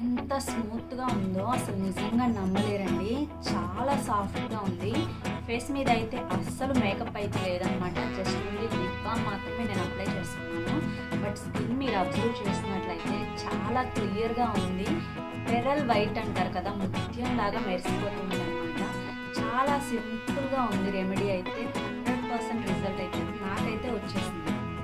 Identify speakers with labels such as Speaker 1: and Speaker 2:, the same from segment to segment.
Speaker 1: ఎంత స్మూత్గా ఉందో అసలు నిజంగా నమ్మలేరండి చాలా సాఫ్ట్గా ఉంది ఫేస్ మీద అయితే అస్సలు మేకప్ అయితే లేదనమాట జస్ట్ ఓన్లీ లిప్ బామ్ మాత్రమే నేను అప్లై చేస్తున్నాను బట్ స్కిన్ మీరు అబ్జర్వ్ చేసినట్లయితే చాలా క్లియర్గా ఉంది పెరల్ వైట్ అంటారు కదా ముత్యం లాగా మెరిసిపోతుంది అనమాట చాలా సింపుల్గా ఉంది రెమెడీ అయితే హండ్రెడ్ పర్సెంట్ రిజల్ట్ అయితే నాకైతే వచ్చేసింది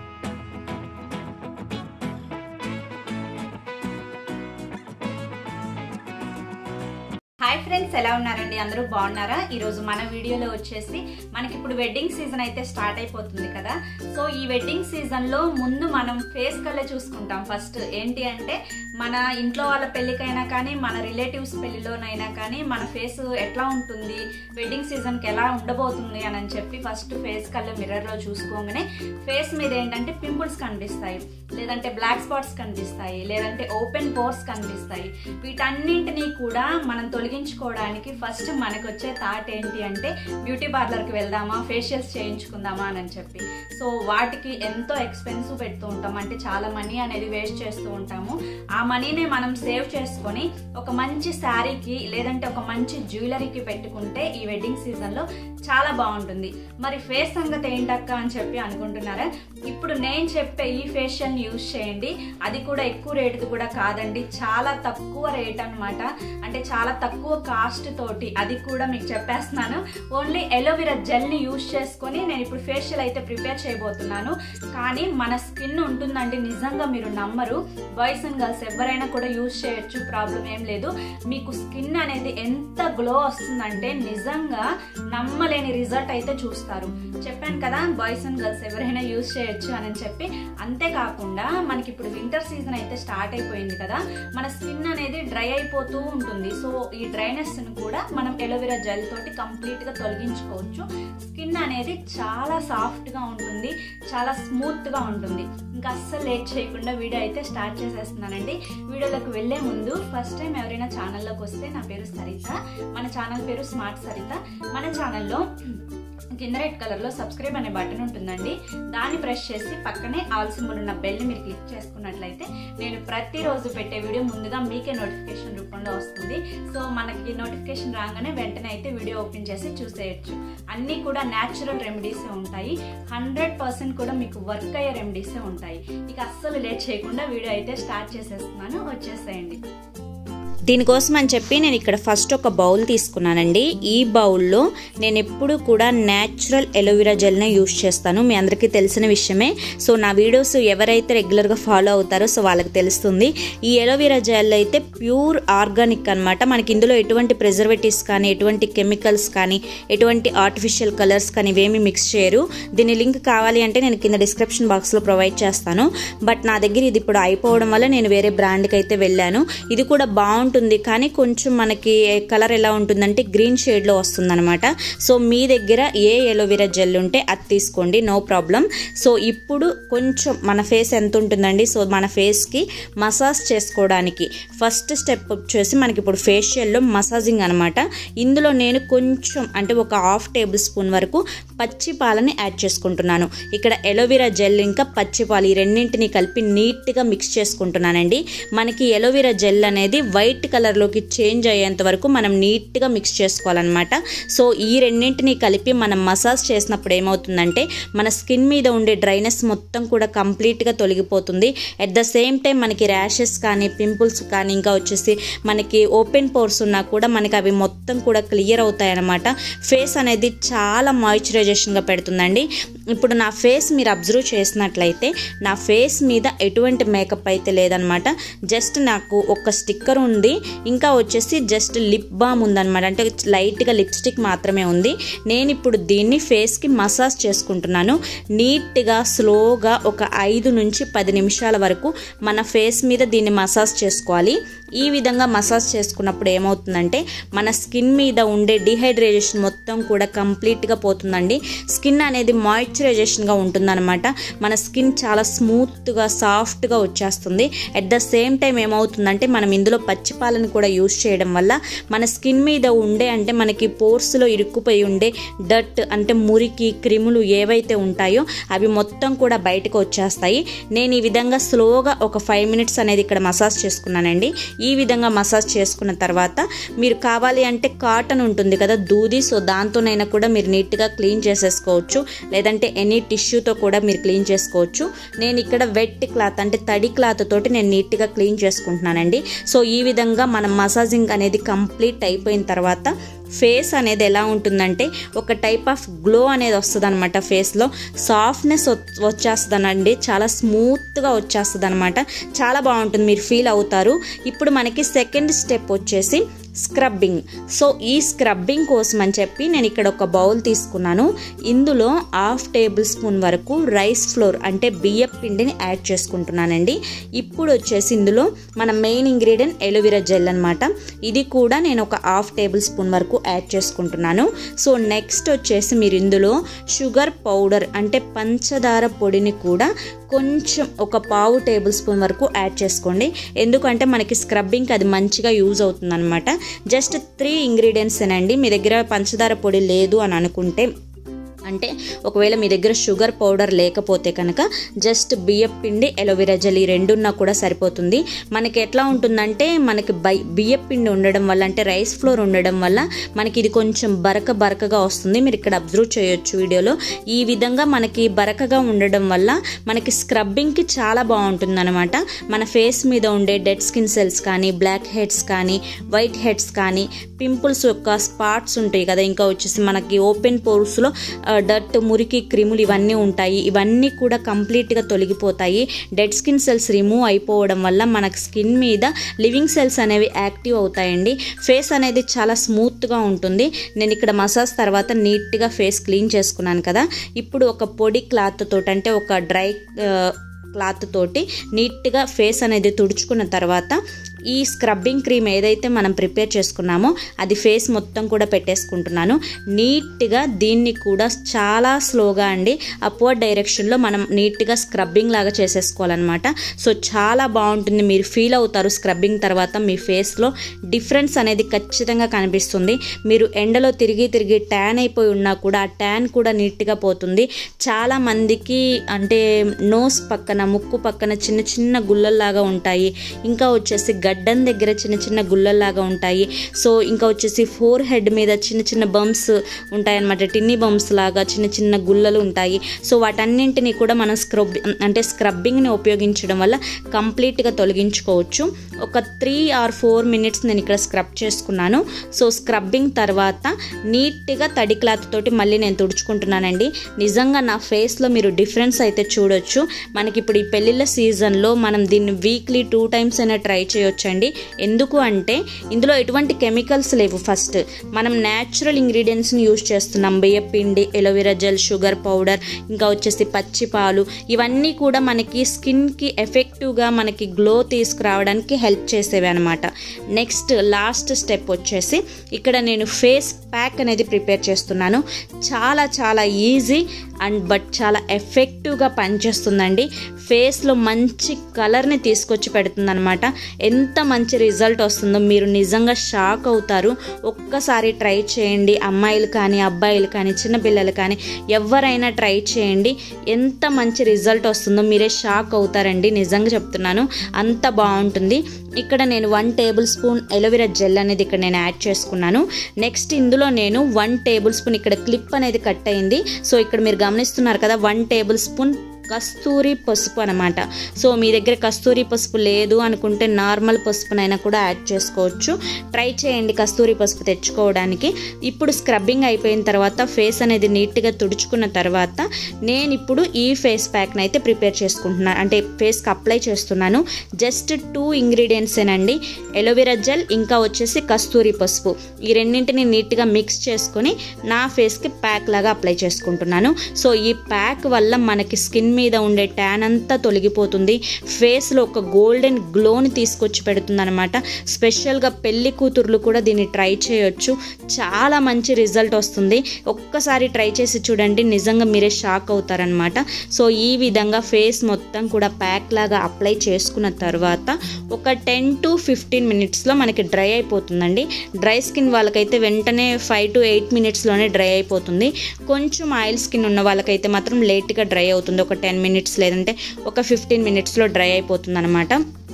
Speaker 1: హాయ్ ఫ్రెండ్స్ ఎలా ఉన్నారండి అందరూ బాగున్నారా ఈరోజు మన వీడియోలో వచ్చేసి మనకి ఇప్పుడు వెడ్డింగ్ సీజన్ అయితే స్టార్ట్ అయిపోతుంది కదా సో ఈ వెడ్డింగ్ సీజన్లో ముందు మనం ఫేస్ కలే చూసుకుంటాం ఫస్ట్ ఏంటి అంటే మన ఇంట్లో వాళ్ళ పెళ్ళికైనా కానీ మన రిలేటివ్స్ పెళ్ళిలోనైనా కానీ మన ఫేస్ ఎట్లా ఉంటుంది వెడ్డింగ్ సీజన్కి ఎలా ఉండబోతుంది అని అని చెప్పి ఫస్ట్ ఫేస్ కళ్ళ మిర్రర్లో చూసుకోగానే ఫేస్ మీద ఏంటంటే పింపుల్స్ కనిపిస్తాయి లేదంటే బ్లాక్ స్పాట్స్ కనిపిస్తాయి లేదంటే ఓపెన్ పోర్స్ కనిపిస్తాయి వీటన్నింటినీ కూడా మనం తొలగించుకోవడానికి ఫస్ట్ మనకు వచ్చే థాట్ ఏంటి అంటే బ్యూటీ పార్లర్కి వెళ్దామా ఫేషియల్స్ చేయించుకుందామా అని చెప్పి సో వాటికి ఎంతో ఎక్స్పెన్సివ్ పెడుతూ ఉంటాం అంటే చాలా మనీ అనేది వేస్ట్ చేస్తూ ఉంటాము ఆ మనీని మనం సేవ్ చేసుకొని ఒక మంచి శారీకి లేదంటే ఒక మంచి జ్యువెలరీకి పెట్టుకుంటే ఈ వెడ్డింగ్ సీజన్లో చాలా బాగుంటుంది మరి ఫేస్ సంగతి ఏంటక్క అని చెప్పి అనుకుంటున్నారా ఇప్పుడు నేను చెప్పే ఈ ఫేషియల్ని యూజ్ చేయండి అది కూడా ఎక్కువ రేటుది కూడా కాదండి చాలా తక్కువ రేట్ అనమాట అంటే చాలా తక్కువ కాస్ట్ తోటి అది కూడా మీకు చెప్పేస్తున్నాను ఓన్లీ ఎలోవెరా జెల్ని యూజ్ చేసుకొని నేను ఇప్పుడు ఫేషియల్ అయితే ప్రిపేర్ చేయబోతున్నాను కానీ మన స్కిన్ ఉంటుందండి నిజంగా మీరు నమ్మరు బాయ్స్ అండ్ గర్ల్స్ ఎవరైనా కూడా యూజ్ చేయొచ్చు ప్రాబ్లం ఏం లేదు మీకు స్కిన్ అనేది ఎంత గ్లో వస్తుందంటే నిజంగా నమ్మలేని రిజల్ట్ అయితే చూస్తారు చెప్పాను కదా బాయ్స్ అండ్ గర్ల్స్ ఎవరైనా యూజ్ చేయొచ్చు అని చెప్పి అంతేకాకుండా మనకి ఇప్పుడు వింటర్ సీజన్ అయితే స్టార్ట్ అయిపోయింది కదా మన స్కిన్ అనేది డ్రై అయిపోతూ ఉంటుంది సో ఈ డ్రైనెస్ని కూడా మనం ఎలోవెరా జెల్ తోటి కంప్లీట్గా తొలగించుకోవచ్చు స్కిన్ అనేది చాలా సాఫ్ట్గా ఉంటుంది చాలా స్మూత్గా ఉంటుంది ఇంకా అస్సలు లేట్ చేయకుండా వీడియో అయితే స్టార్ట్ చేసేస్తున్నానండి వీడియోలోకి వెళ్ళే ముందు ఫస్ట్ టైం ఎవరైనా ఛానల్లోకి వస్తే నా పేరు సరిత మన ఛానల్ పేరు స్మార్ట్ సరిత మన ఛానల్లో కింద రెడ్ కలర్లో సబ్స్క్రైబ్ అనే బటన్ ఉంటుందండి దాన్ని ప్రెస్ చేసి పక్కనే ఆల్ సింబల్ ఉన్న బెల్ని మీరు క్లిక్ చేసుకున్నట్లయితే నేను ప్రతిరోజు పెట్టే వీడియో ముందుగా మీకే నోటిఫికేషన్ రూపంలో వస్తుంది సో మనకి నోటిఫికేషన్ రాగానే వెంటనే అయితే వీడియో ఓపెన్ చేసి చూసేయచ్చు అన్నీ కూడా న్యాచురల్ రెమెడీసే ఉంటాయి హండ్రెడ్ పర్సెంట్ కూడా మీకు వర్క్ అయ్యే రెమెడీసే ఉంటాయి ఇక అస్సలు లేట్ చేయకుండా వీడియో అయితే స్టార్ట్ చేసేస్తున్నాను వచ్చేసేయండి
Speaker 2: దీనికోసం అని చెప్పి నేను ఇక్కడ ఫస్ట్ ఒక బౌల్ తీసుకున్నానండి ఈ బౌల్లో నేను ఎప్పుడు కూడా న్యాచురల్ ఎలోవెరా జెల్నే యూస్ చేస్తాను మీ అందరికీ తెలిసిన విషయమే సో నా వీడియోస్ ఎవరైతే రెగ్యులర్గా ఫాలో అవుతారో సో వాళ్ళకి తెలుస్తుంది ఈ ఎలోవెరా జెల్ అయితే ప్యూర్ ఆర్గానిక్ అనమాట మనకి ఇందులో ఎటువంటి ప్రిజర్వేటివ్స్ కానీ ఎటువంటి కెమికల్స్ కానీ ఎటువంటి ఆర్టిఫిషియల్ కలర్స్ కానీ ఇవేమి మిక్స్ చేయరు దీని లింక్ కావాలి అంటే నేను కింద డిస్క్రిప్షన్ బాక్స్లో ప్రొవైడ్ చేస్తాను బట్ నా దగ్గర ఇది ఇప్పుడు అయిపోవడం వల్ల నేను వేరే బ్రాండ్కి అయితే వెళ్ళాను ఇది కూడా బాగుంటుంది ఉంటుంది కానీ కొంచెం మనకి కలర్ ఎలా ఉంటుందంటే గ్రీన్ షేడ్లో వస్తుందన్నమాట సో మీ దగ్గర ఏ ఎలోవెరా జెల్ ఉంటే అది తీసుకోండి నో ప్రాబ్లం సో ఇప్పుడు కొంచెం మన ఫేస్ ఎంత ఉంటుందండి సో మన ఫేస్కి మసాజ్ చేసుకోవడానికి ఫస్ట్ స్టెప్ వచ్చేసి మనకి ఇప్పుడు ఫేషియల్లో మసాజింగ్ అనమాట ఇందులో నేను కొంచెం అంటే ఒక హాఫ్ టేబుల్ స్పూన్ వరకు పచ్చి పాలని యాడ్ చేసుకుంటున్నాను ఇక్కడ ఎలోవెరా జెల్ ఇంకా పచ్చి పాలు ఈ రెండింటిని కలిపి నీట్గా మిక్స్ చేసుకుంటున్నానండి మనకి ఎలోవెరా జెల్ అనేది వైట్ కలర్లోకి చేంజ్ అయ్యేంత వరకు మనం నీట్గా మిక్స్ చేసుకోవాలన్నమాట సో ఈ రెండింటిని కలిపి మనం మసాజ్ చేసినప్పుడు ఏమవుతుందంటే మన స్కిన్ మీద ఉండే డ్రైనెస్ మొత్తం కూడా కంప్లీట్గా తొలగిపోతుంది అట్ ద సేమ్ టైం మనకి ర్యాషెస్ కానీ పింపుల్స్ కానీ ఇంకా వచ్చేసి మనకి ఓపెన్ పోర్స్ ఉన్నా కూడా మనకి అవి మొత్తం కూడా క్లియర్ అవుతాయి అన్నమాట ఫేస్ అనేది చాలా మాయిశ్చరైజేషన్గా పెడుతుందండి ఇప్పుడు నా ఫేస్ మీరు అబ్జర్వ్ చేసినట్లయితే నా ఫేస్ మీద ఎటువంటి మేకప్ అయితే లేదనమాట జస్ట్ నాకు ఒక స్టిక్కర్ ఉంది ఇంకా వచ్చేసి జస్ట్ లిప్ బామ్ ఉందన్నమాట అంటే లైట్గా లిప్స్టిక్ మాత్రమే ఉంది నేను ఇప్పుడు దీన్ని ఫేస్కి మసాజ్ చేసుకుంటున్నాను నీట్గా స్లోగా ఒక ఐదు నుంచి పది నిమిషాల వరకు మన ఫేస్ మీద దీన్ని మసాజ్ చేసుకోవాలి ఈ విధంగా మసాజ్ చేసుకున్నప్పుడు ఏమవుతుందంటే మన స్కిన్ మీద ఉండే డిహైడ్రేషన్ మొత్తం కూడా కంప్లీట్గా పోతుందండి స్కిన్ అనేది మాయిశ్చరైజేషన్గా ఉంటుందన్నమాట మన స్కిన్ చాలా స్మూత్గా సాఫ్ట్గా వచ్చేస్తుంది అట్ ద సేమ్ టైం ఏమవుతుందంటే మనం ఇందులో పచ్చిపాలను కూడా యూస్ చేయడం వల్ల మన స్కిన్ మీద ఉండే అంటే మనకి పోర్స్లో ఇరుక్కుపోయి ఉండే డట్ అంటే మురికి క్రిములు ఏవైతే ఉంటాయో అవి మొత్తం కూడా బయటకు వచ్చేస్తాయి నేను ఈ విధంగా స్లోగా ఒక ఫైవ్ మినిట్స్ అనేది ఇక్కడ మసాజ్ చేసుకున్నానండి ఈ విధంగా మసాజ్ చేసుకున్న తర్వాత మీరు కావాలి అంటే కాటన్ ఉంటుంది కదా దూది సో దాంతోనైనా కూడా మీరు నీట్గా క్లీన్ చేసేసుకోవచ్చు లేదంటే ఎనీ టిష్యూతో కూడా మీరు క్లీన్ చేసుకోవచ్చు నేను ఇక్కడ వెట్ క్లాత్ అంటే తడి క్లాత్ తోటి నేను నీట్గా క్లీన్ చేసుకుంటున్నానండి సో ఈ విధంగా మనం మసాజింగ్ అనేది కంప్లీట్ అయిపోయిన తర్వాత ఫేస్ అనేది ఎలా ఉంటుందంటే ఒక టైప్ ఆఫ్ గ్లో అనేది వస్తుంది అనమాట ఫేస్లో సాఫ్ట్నెస్ వచ్చేస్తుందనండి చాలా స్మూత్గా వచ్చేస్తుంది అనమాట చాలా బాగుంటుంది మీరు ఫీల్ అవుతారు ఇప్పుడు మనకి సెకండ్ స్టెప్ వచ్చేసి స్క్రబ్బింగ్ సో ఈ స్క్రబ్బింగ్ కోసం అని చెప్పి నేను ఇక్కడ ఒక బౌల్ తీసుకున్నాను ఇందులో హాఫ్ టేబుల్ స్పూన్ వరకు రైస్ ఫ్లోర్ అంటే బియ్యం పిండిని యాడ్ చేసుకుంటున్నానండి ఇప్పుడు వచ్చేసి ఇందులో మన మెయిన్ ఇంగ్రీడియంట్ ఎలోవెరా జెల్ అనమాట ఇది కూడా నేను ఒక హాఫ్ టేబుల్ స్పూన్ వరకు యాడ్ చేసుకుంటున్నాను సో నెక్స్ట్ వచ్చేసి మీరు ఇందులో షుగర్ పౌడర్ అంటే పంచదార పొడిని కూడా కొంచెం ఒక పావు టేబుల్ స్పూన్ వరకు యాడ్ చేసుకోండి ఎందుకంటే మనకి స్క్రబ్బింగ్కి అది మంచిగా యూజ్ అవుతుంది అనమాట జస్ట్ త్రీ ఇంగ్రీడియంట్స్ అండి మీ దగ్గర పంచదార పొడి లేదు అని అనుకుంటే అంటే ఒకవేళ మీ దగ్గర షుగర్ పౌడర్ లేకపోతే కనుక జస్ట్ బియ్యం పిండి ఎలోవెరా జెల్ ఈ రెండున్నా కూడా సరిపోతుంది మనకి ఎట్లా ఉంటుందంటే మనకి బై బియ్యం పిండి ఉండడం వల్ల అంటే రైస్ ఫ్లోర్ ఉండడం వల్ల మనకి ఇది కొంచెం బరక బరకగా వస్తుంది మీరు ఇక్కడ అబ్జర్వ్ చేయొచ్చు వీడియోలో ఈ విధంగా మనకి బరకగా ఉండడం వల్ల మనకి స్క్రబ్బింగ్కి చాలా బాగుంటుంది అనమాట మన ఫేస్ మీద ఉండే డెడ్ స్కిన్ సెల్స్ కానీ బ్లాక్ హెడ్స్ కానీ వైట్ హెడ్స్ కానీ పింపుల్స్ యొక్క స్పాట్స్ ఉంటాయి కదా ఇంకా వచ్చేసి మనకి ఓపెన్ పోర్స్లో డట్ మురికి క్రిములు ఇవన్నీ ఉంటాయి ఇవన్నీ కూడా కంప్లీట్గా తొలగిపోతాయి డెడ్ స్కిన్ సెల్స్ రిమూవ్ అయిపోవడం వల్ల మనకు స్కిన్ మీద లివింగ్ సెల్స్ అనేవి యాక్టివ్ అవుతాయండి ఫేస్ అనేది చాలా స్మూత్గా ఉంటుంది నేను ఇక్కడ మసాజ్ తర్వాత నీట్గా ఫేస్ క్లీన్ చేసుకున్నాను కదా ఇప్పుడు ఒక పొడి క్లాత్ తోటి అంటే ఒక డ్రై క్లాత్ తోటి నీట్గా ఫేస్ అనేది తుడుచుకున్న తర్వాత ఈ స్క్రబ్బింగ్ క్రీమ్ ఏదైతే మనం ప్రిపేర్ చేసుకున్నామో అది ఫేస్ మొత్తం కూడా పెట్టేసుకుంటున్నాను నీట్గా దీన్ని కూడా చాలా స్లోగా అండి అప్వర్డ్ డైరెక్షన్లో మనం నీట్గా స్క్రబ్బింగ్ లాగా చేసేసుకోవాలన్నమాట సో చాలా బాగుంటుంది మీరు ఫీల్ అవుతారు స్క్రబ్బింగ్ తర్వాత మీ ఫేస్లో డిఫరెన్స్ అనేది ఖచ్చితంగా కనిపిస్తుంది మీరు ఎండలో తిరిగి తిరిగి ట్యాన్ అయిపోయి ఉన్నా కూడా ఆ ట్యాన్ కూడా నీట్గా పోతుంది చాలా మందికి అంటే నోస్ పక్కన ముక్కు పక్కన చిన్న చిన్న గుల్లల్లాగా ఉంటాయి ఇంకా వచ్చేసి గడ్డం దగ్గర చిన్న చిన్న గుల్లల్లాగా ఉంటాయి సో ఇంకా వచ్చేసి ఫోర్ హెడ్ మీద చిన్న చిన్న బంప్స్ ఉంటాయి అనమాట టిన్నీ బంప్స్ లాగా చిన్న చిన్న గుల్లలు ఉంటాయి సో వాటన్నింటినీ కూడా మనం స్క్రబ్ అంటే స్క్రబ్బింగ్ని ఉపయోగించడం వల్ల కంప్లీట్గా తొలగించుకోవచ్చు ఒక త్రీ ఆర్ ఫోర్ మినిట్స్ నేను ఇక్కడ స్క్రబ్ చేసుకున్నాను సో స్క్రబ్బింగ్ తర్వాత నీట్గా తడి క్లాత్ తోటి మళ్ళీ నేను తుడుచుకుంటున్నానండి నిజంగా నా ఫేస్లో మీరు డిఫరెన్స్ అయితే చూడొచ్చు మనకి ఇప్పుడు ఈ పెళ్ళిళ్ళ సీజన్లో మనం దీన్ని వీక్లీ టూ టైమ్స్ అయినా ట్రై చేయొచ్చండి ఎందుకు అంటే ఇందులో ఎటువంటి కెమికల్స్ లేవు ఫస్ట్ మనం న్యాచురల్ ఇంగ్రీడియంట్స్ని యూజ్ చేస్తున్నాం బియ్య పిండి ఎలోవెరా జెల్ షుగర్ పౌడర్ ఇంకా వచ్చేసి పచ్చి పాలు ఇవన్నీ కూడా మనకి స్కిన్కి ఎఫెక్టివ్గా మనకి గ్లో తీసుకురావడానికి హెల్ప్ చేసేవి అనమాట నెక్స్ట్ లాస్ట్ స్టెప్ వచ్చేసి ఇక్కడ నేను ఫేస్ ప్యాక్ అనేది ప్రిపేర్ చేస్తున్నాను చాలా చాలా ఈజీ అండ్ బట్ చాలా ఎఫెక్టివ్గా పనిచేస్తుందండి ఫేస్లో మంచి కలర్ని తీసుకొచ్చి పెడుతుంది అనమాట ఎంత మంచి రిజల్ట్ వస్తుందో మీరు నిజంగా షాక్ అవుతారు ఒక్కసారి ట్రై చేయండి అమ్మాయిలు కానీ అబ్బాయిలు కానీ చిన్నపిల్లలు కానీ ఎవరైనా ట్రై చేయండి ఎంత మంచి రిజల్ట్ వస్తుందో మీరే షాక్ అవుతారండి నిజంగా చెప్తున్నాను అంత బాగుంటుంది ఇక్కడ నేను one tablespoon aloe vera gel అనేది ఇక్కడ నేను యాడ్ చేసుకున్నాను నెక్స్ట్ ఇందులో నేను వన్ టేబుల్ స్పూన్ ఇక్కడ క్లిప్ అనేది కట్ అయింది సో ఇక్కడ మీరు గమనిస్తున్నారు కదా వన్ టేబుల్ స్పూన్ కస్తూరి పసుపు అనమాట సో మీ దగ్గర కస్తూరి పసుపు లేదు అనుకుంటే నార్మల్ పసుపునైనా కూడా యాడ్ చేసుకోవచ్చు ట్రై చేయండి కస్తూరి పసుపు తెచ్చుకోవడానికి ఇప్పుడు స్క్రబ్బింగ్ అయిపోయిన తర్వాత ఫేస్ అనేది నీట్గా తుడుచుకున్న తర్వాత నేను ఇప్పుడు ఈ ఫేస్ ప్యాక్ని అయితే ప్రిపేర్ చేసుకుంటున్నాను అంటే ఫేస్కి అప్లై చేస్తున్నాను జస్ట్ టూ ఇంగ్రీడియంట్సేనండి ఎలోవెరా జెల్ ఇంకా వచ్చేసి కస్తూరి పసుపు ఈ రెండింటిని నీట్గా మిక్స్ చేసుకొని నా ఫేస్కి ప్యాక్ లాగా అప్లై చేసుకుంటున్నాను సో ఈ ప్యాక్ వల్ల మనకి స్కిన్ మీద ఉండే ట్యాన్ అంతా తొలగిపోతుంది ఫేస్లో ఒక గోల్డెన్ గ్లోని తీసుకొచ్చి పెడుతుంది అనమాట స్పెషల్గా పెళ్లి కూతుర్లు కూడా దీన్ని ట్రై చేయొచ్చు చాలా మంచి రిజల్ట్ వస్తుంది ఒక్కసారి ట్రై చేసి చూడండి నిజంగా మీరే షాక్ అవుతారనమాట సో ఈ విధంగా ఫేస్ మొత్తం కూడా ప్యాక్ లాగా అప్లై చేసుకున్న తర్వాత ఒక టెన్ టు ఫిఫ్టీన్ మినిట్స్లో మనకి డ్రై అయిపోతుందండి డ్రై స్కిన్ వాళ్ళకైతే వెంటనే ఫైవ్ టు ఎయిట్ మినిట్స్లోనే డ్రై అయిపోతుంది కొంచెం ఆయిల్ స్కిన్ ఉన్న వాళ్ళకైతే మాత్రం లేట్గా డ్రై అవుతుంది ఒక టెన్ మినిట్స్ లేదంటే ఒక ఫిఫ్టీన్ మినిట్స్లో డ్రై అయిపోతుంది అనమాట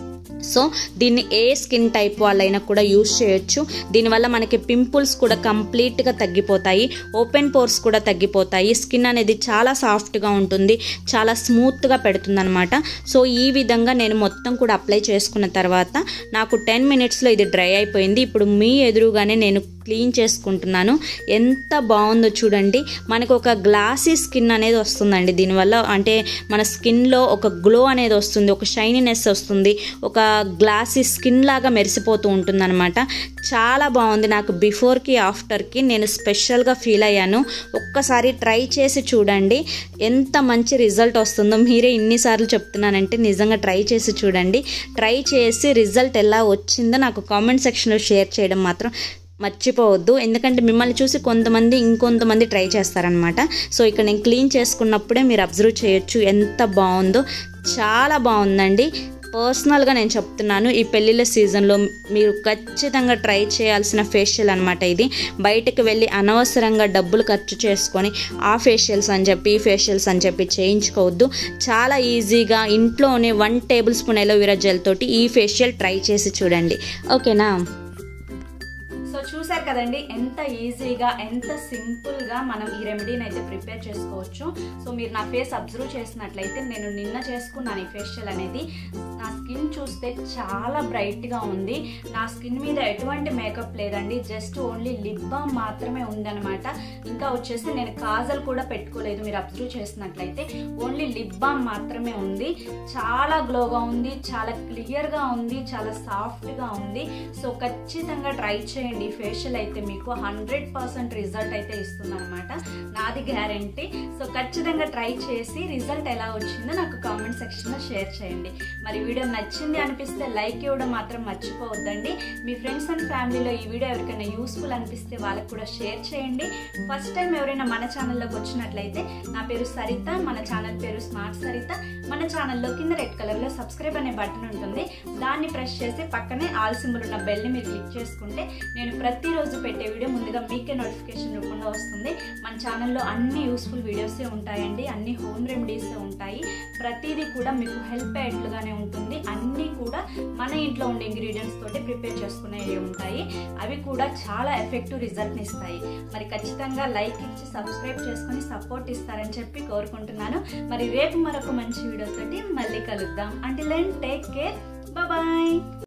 Speaker 2: సో దీన్ని ఏ స్కిన్ టైప్ వాళ్ళైనా కూడా యూస్ చేయొచ్చు దీనివల్ల మనకి పింపుల్స్ కూడా కంప్లీట్గా తగ్గిపోతాయి ఓపెన్ పోర్స్ కూడా తగ్గిపోతాయి స్కిన్ అనేది చాలా సాఫ్ట్గా ఉంటుంది చాలా స్మూత్గా పెడుతుంది అనమాట సో ఈ విధంగా నేను మొత్తం కూడా అప్లై చేసుకున్న తర్వాత నాకు టెన్ మినిట్స్లో ఇది డ్రై అయిపోయింది ఇప్పుడు మీ ఎదురుగానే నేను క్లీన్ చేసుకుంటున్నాను ఎంత బాగుందో చూడండి మనకు ఒక గ్లాసీ స్కిన్ అనేది వస్తుందండి దీనివల్ల అంటే మన స్కిన్లో ఒక గ్లో అనేది వస్తుంది ఒక షైనీనెస్ వస్తుంది ఒక గ్లాసీ స్కిన్ లాగా మెరిసిపోతూ ఉంటుందన్నమాట చాలా బాగుంది నాకు బిఫోర్కి ఆఫ్టర్కి నేను స్పెషల్గా ఫీల్ అయ్యాను ఒక్కసారి ట్రై చేసి చూడండి ఎంత మంచి రిజల్ట్ వస్తుందో మీరే ఇన్నిసార్లు చెప్తున్నానంటే నిజంగా ట్రై చేసి చూడండి ట్రై చేసి రిజల్ట్ ఎలా వచ్చిందో నాకు కామెంట్ సెక్షన్లో షేర్ చేయడం మాత్రం మర్చిపోవద్దు ఎందుకంటే మిమ్మల్ని చూసి కొంతమంది ఇంకొంతమంది ట్రై చేస్తారనమాట సో ఇక్కడ నేను క్లీన్ చేసుకున్నప్పుడే మీరు అబ్జర్వ్ చేయొచ్చు ఎంత బాగుందో చాలా బాగుందండి పర్సనల్గా నేను చెప్తున్నాను ఈ పెళ్ళిళ్ళ సీజన్లో మీరు ఖచ్చితంగా ట్రై చేయాల్సిన ఫేషియల్ అనమాట ఇది బయటకు వెళ్ళి అనవసరంగా డబ్బులు ఖర్చు చేసుకొని ఆ ఫేషియల్స్ అని చెప్పి ఈ ఫేషియల్స్ అని చెప్పి చేయించుకోవద్దు చాలా ఈజీగా ఇంట్లోనే one tablespoon aloe vera gel తోటి ఈ ఫేషియల్ ట్రై చేసి చూడండి ఓకేనా
Speaker 1: సో చూసారు కదండి ఎంత ఈజీగా ఎంత సింపుల్గా మనం ఈ రెమెడీని అయితే ప్రిపేర్ చేసుకోవచ్చు సో మీరు నా ఫేస్ అబ్జర్వ్ చేసినట్లయితే నేను నిన్న చేసుకున్నాను ఈ ఫేషియల్ అనేది నా స్కిన్ చూస్తే చాలా బ్రైట్గా ఉంది నా స్కిన్ మీద ఎటువంటి మేకప్ లేదండి జస్ట్ ఓన్లీ లిప్ బామ్ మాత్రమే ఉందన్నమాట ఇంకా వచ్చేసి నేను కాజల్ కూడా పెట్టుకోలేదు మీరు అబ్జర్వ్ చేసినట్లయితే ఓన్లీ లిప్ బామ్ మాత్రమే ఉంది చాలా గ్లోగా ఉంది చాలా క్లియర్గా ఉంది చాలా సాఫ్ట్గా ఉంది సో ఖచ్చితంగా ట్రై చేయండి ఫేషియల్ అయితే మీకు హండ్రెడ్ పర్సెంట్ రిజల్ట్ అయితే ఇస్తుంది అనమాట నాది గ్యారంటీ సో ఖచ్చితంగా ట్రై చేసి రిజల్ట్ ఎలా వచ్చిందో నాకు కామెంట్ సెక్షన్లో షేర్ చేయండి మరి వీడియో నచ్చింది అనిపిస్తే లైక్ ఇవ్వడం మాత్రం మర్చిపోవద్దండి మీ ఫ్రెండ్స్ అండ్ ఫ్యామిలీలో ఈ వీడియో ఎవరికైనా యూస్ఫుల్ అనిపిస్తే వాళ్ళకి కూడా షేర్ చేయండి ఫస్ట్ టైం ఎవరైనా మన ఛానల్లోకి వచ్చినట్లయితే నా పేరు సరిత మన ఛానల్ పేరు స్మార్ట్ సరిత మన ఛానల్లో కింద రెడ్ కలర్లో సబ్స్క్రైబ్ అనే బటన్ ఉంటుంది దాన్ని ప్రెస్ చేసి పక్కనే ఆల్ సింబల్ ఉన్న బెల్ని మీరు క్లిక్ చేసుకుంటే నేను ప్రతిరోజు పెట్టే వీడియో ముందుగా మీకే నోటిఫికేషన్ రూపంలో వస్తుంది మన ఛానల్లో అన్ని యూస్ఫుల్ వీడియోసే ఉంటాయండి అన్ని హోమ్ రెమెడీసే ఉంటాయి ప్రతిదీ కూడా మీకు హెల్ప్ అయ్యేట్లుగానే ఉంటుంది అన్నీ కూడా మన ఇంట్లో ఉండే ఇంగ్రీడియంట్స్ తోటి ప్రిపేర్ చేసుకునేవి ఉంటాయి అవి కూడా చాలా ఎఫెక్టివ్ రిజల్ట్ని ఇస్తాయి మరి ఖచ్చితంగా లైక్ ఇచ్చి సబ్స్క్రైబ్ చేసుకొని సపోర్ట్ ఇస్తారని చెప్పి కోరుకుంటున్నాను మరి రేపు మరొక మంచి వీడియోతోటి మళ్ళీ కలుద్దాం అంటే లెన్ టేక్ కేర్ బాయ్